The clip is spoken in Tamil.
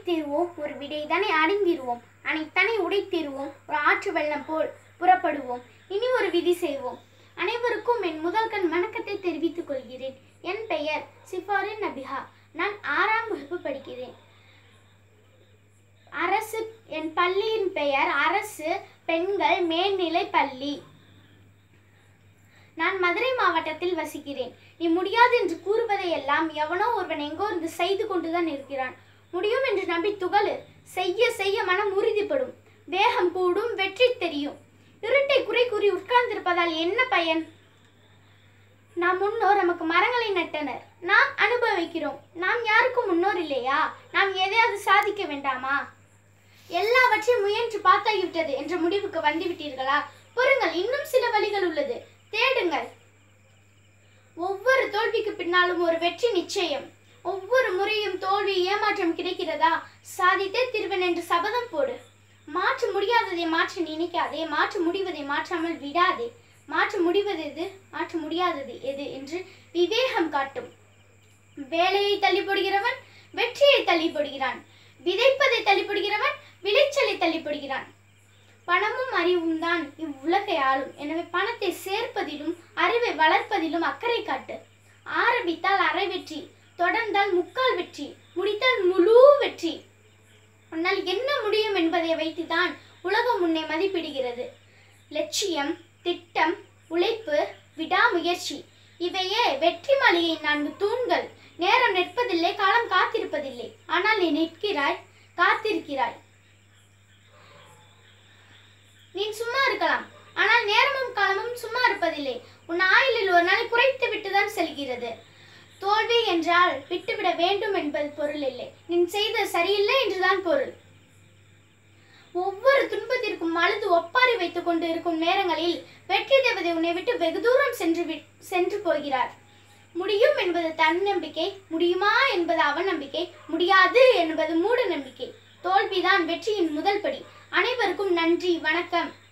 உழைத்தீருவோம் ஒரு விடைதனை அடைந்திருவோம் அனைத்தனை உடைத்தீருவோம் ஒரு ஆற்று வெள்ளம் போல் புறப்படுவோம் இனி ஒரு விதி செய்வோம் அனைவருக்கும் என் முதல் கண் வணக்கத்தை தெரிவித்துக் கொள்கிறேன் என் பெயர் சிஃபாரின் நபிஹா நான் ஆறாம் வகுப்பு படிக்கிறேன் அரசு என் பள்ளியின் பெயர் அரசு பெண்கள் மேல்நிலை பள்ளி நான் மதுரை மாவட்டத்தில் வசிக்கிறேன் நீ முடியாது என்று கூறுவதையெல்லாம் எவனோ ஒருவன் எங்கோ இருந்து செய்து கொண்டுதான் இருக்கிறான் முடியும் என்று நம்பி துகளு செய்ய செய்ய மனம் உறுதிப்படும் வேகம் கூடும் வெற்றி தெரியும் இருட்டை குறை கூறி உட்கார்ந்திருப்பதால் என்ன பயன் நாம் முன்னோர் நமக்கு மரங்களை நட்டனர் நாம் அனுபவிக்கிறோம் நாம் யாருக்கும் முன்னோர் இல்லையா நாம் எதையாவது சாதிக்க வேண்டாமா எல்லாவற்றையும் முயன்று பார்த்தாகிவிட்டது என்ற முடிவுக்கு வந்துவிட்டீர்களா பொறுங்கள் இன்னும் சில வழிகள் உள்ளது தேடுங்கள் ஒவ்வொரு தோல்விக்கு பின்னாலும் ஒரு வெற்றி நிச்சயம் ஒவ்வொரு முறையும் தோல்வி ஏமாற்றம் கிடைக்கிறதா சாதித்தே திருவன் என்று சபதம் போடு மாற்ற முடியாததை மாற்ற நினைக்காதே மாற்ற முடிவதை மாற்றாமல் விடாதே மாற்ற முடிவது எது மாற்ற முடியாதது எது என்று விவேகம் காட்டும் வேலையை தள்ளி போடுகிறவன் வெற்றியை தள்ளி போடுகிறான் விதைப்பதை தள்ளி போடுகிறவன் விளைச்சலை தள்ளி போடுகிறான் பணமும் அறிவும் தான் இவ்வுலகை ஆளும் எனவே பணத்தை சேர்ப்பதிலும் அறிவை வளர்ப்பதிலும் அக்கறை காட்டு ஆரம்பித்தால் அரை வெற்றி தொடர்ந்தால் முக்கால் வெற்றி முடித்தால் முழு வெற்றி உன்னால் என்ன முடியும் என்பதை வைத்துதான் உலகம் உன்னை மதிப்பிடுகிறது லட்சியம் திட்டம் உழைப்பு விடாமுயற்சி இவையே வெற்றி மாளிகையின் நான்கு தூண்கள் நேரம் நிற்பதில்லை காலம் காத்திருப்பதில்லை ஆனால் நீ நிற்கிறாய் காத்திருக்கிறாய் நீ சும்மா இருக்கலாம் ஆனால் நேரமும் காலமும் சும்மா இருப்பதில்லை உன் ஆயுளில் ஒரு நாள் குறைத்து விட்டுதான் செல்கிறது தோல்வி என்றால் விட்டுவிட வேண்டும் என்பது பொருள் இல்லை நீ செய்த சரியில்லை என்றுதான் பொருள் ஒவ்வொரு துன்பத்திற்கும் அழுது ஒப்பாரி வைத்துக் கொண்டு இருக்கும் நேரங்களில் வெற்றி தேவதை உன்னை விட்டு வெகு தூரம் சென்று வி- சென்று போகிறார் முடியும் என்பது தன்னம்பிக்கை முடியுமா என்பது அவநம்பிக்கை முடியாது என்பது மூட நம்பிக்கை தோல்விதான் வெற்றியின் முதல் படி அனைவருக்கும் நன்றி வணக்கம்